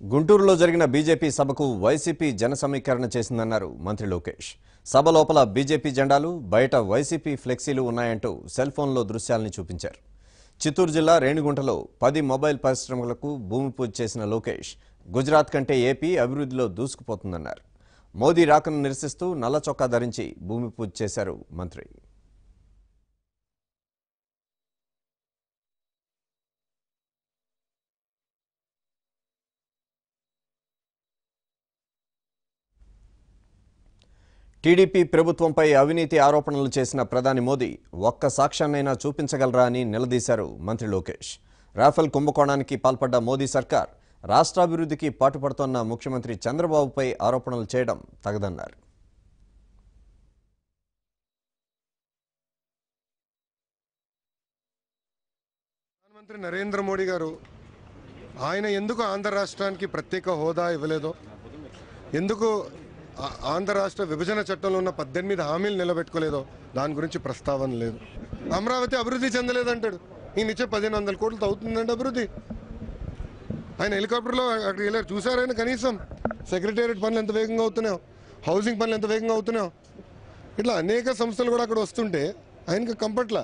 గుంటూరులో జరిగిన బీజేపీ సభకు వైసీపీ జన సమీకరణ చేసిందన్నారు మంత్రి లోకేష్ సభ లోపల బీజేపీ జెండాలు బయట వైసీపీ ఫ్లెక్సీలు ఉన్నాయంటూ సెల్ ఫోన్లో దృశ్యాల్ని చూపించారు చిత్తూరు జిల్లా రేణిగుంటలో పది మొబైల్ పరిశ్రమలకు భూమి పూజ చేసిన లోకేష్ గుజరాత్ కంటే ఏపీ అభివృద్ధిలో దూసుకుపోతుందన్నారు మోదీ రాకను నిరసిస్తూ నల్ల చొక్కా ధరించి భూమి పూజ చేశారు మంత్రి టీడీపీ ప్రభుత్వంపై అవినీతి ఆరోపణలు చేసిన ప్రధాని మోదీ ఒక్క సాక్ష్యాన్నైనా చూపించగలరా అని నిలదీశారు మంత్రి లోకేష్ రాఫెల్ కుంభకోణానికి పాల్పడ్డ మోదీ సర్కార్ రాష్ట్రాభివృద్ధికి పాటుపడుతోన్న ముఖ్యమంత్రి చంద్రబాబుపై ఆరోపణలు చేయడం తగదన్నారు ప్రధానమంత్రి నరేంద్ర మోడీ గారు ఆయన ఎందుకు ఆంధ్ర రాష్ట్రానికి ప్రత్యేక హోదా ఇవ్వలేదో ఎందుకు ఆ- ఆంధ్ర రాష్ట్ర విభజన చట్టంలో ఉన్న పద్దెనిమిది హామీలు నిలబెట్టుకోలేదో దాని గురించి ప్రస్తావన లేదు అమరావతి అభివృద్ధి చెందలేదంటాడు ఈయన ఇచ్చే పదిహేను వందల కోట్లతో అవుతుందండి అభివృద్ధి ఆయన హెలికాప్టర్లో అక్కడికి వెళ్ళారు చూసారైనా కనీసం సెక్రటేరియట్ పనులు ఎంత వేగంగా అవుతున్నాయో హౌసింగ్ పనులు ఎంత వేగంగా అవుతున్నాయో ఇట్లా అనేక సంస్థలు కూడా అక్కడ వస్తుంటే ఆయనకి కంపట్ల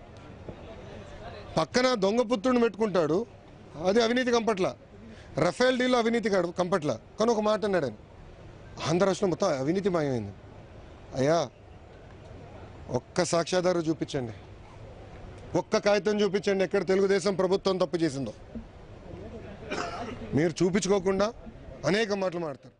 పక్కన దొంగ పుత్రుడిని పెట్టుకుంటాడు అది అవినీతి కంపట్ల రఫేల్ డీల్ అవినీతి కాడు కంపట్ల కానీ ఒక మాట అన్నాడు ఆయన ఆంధ్ర రాష్ట్రం మొత్తం అవినీతి మాయమైంది అయ్యా ఒక్క సాక్ష్యాధారం చూపించండి ఒక్క కాగితం చూపించండి ఎక్కడ తెలుగుదేశం ప్రభుత్వం తప్పు చేసిందో మీరు చూపించుకోకుండా అనేక మాటలు మాడతారు